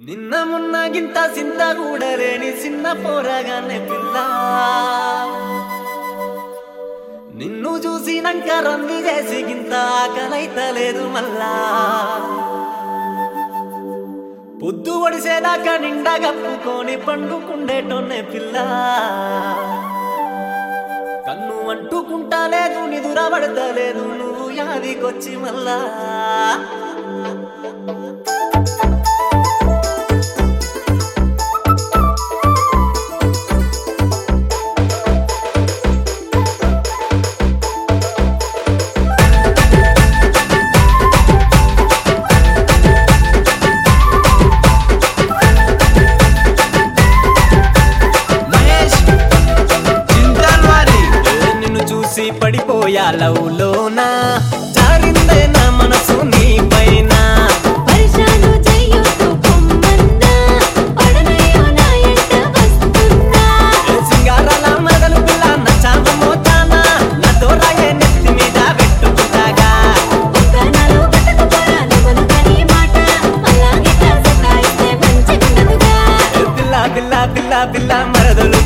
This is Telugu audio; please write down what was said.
నిన్న మొన్న గింత సింత కూడలేని చిన్న పోరగానే పిల్ల నిన్ను చూసినాక రంది చేసి గింత ఆకలైతలేదు మళ్ళా పొద్దు ఒడిసేదాకా నిండా కప్పుకొని పండుకుండేటోనే పిల్ల కన్ను అంటుకుంటా లేదు నిదురబడతలేదు నువ్వు యాదికొచ్చి మళ్ళా మహేష్ చింతల్వారి ఏ నిన్ను చూసి పడిపోయా లవ్లోన జారిందే నా మనసు నీ పైన పరిశాను చెయ్యొద్దు పొమ్మన్నా పడనయ్యో నా ఎంట వస్తున్నా ఏ సింగారాల మెడలు పిల్ల నచ్చామ మోతానా నా దూరాయే నెత్తి మీద పెట్టుకుంటాగా ఒక్కనాలు పట్టకపోరా నువ్వు కని మాట అలాగే కాస కాయిస్తే మంచిగుండదుగా ఏ పిల్ల పిల్ల పిల్ల పిల్ల మరదలు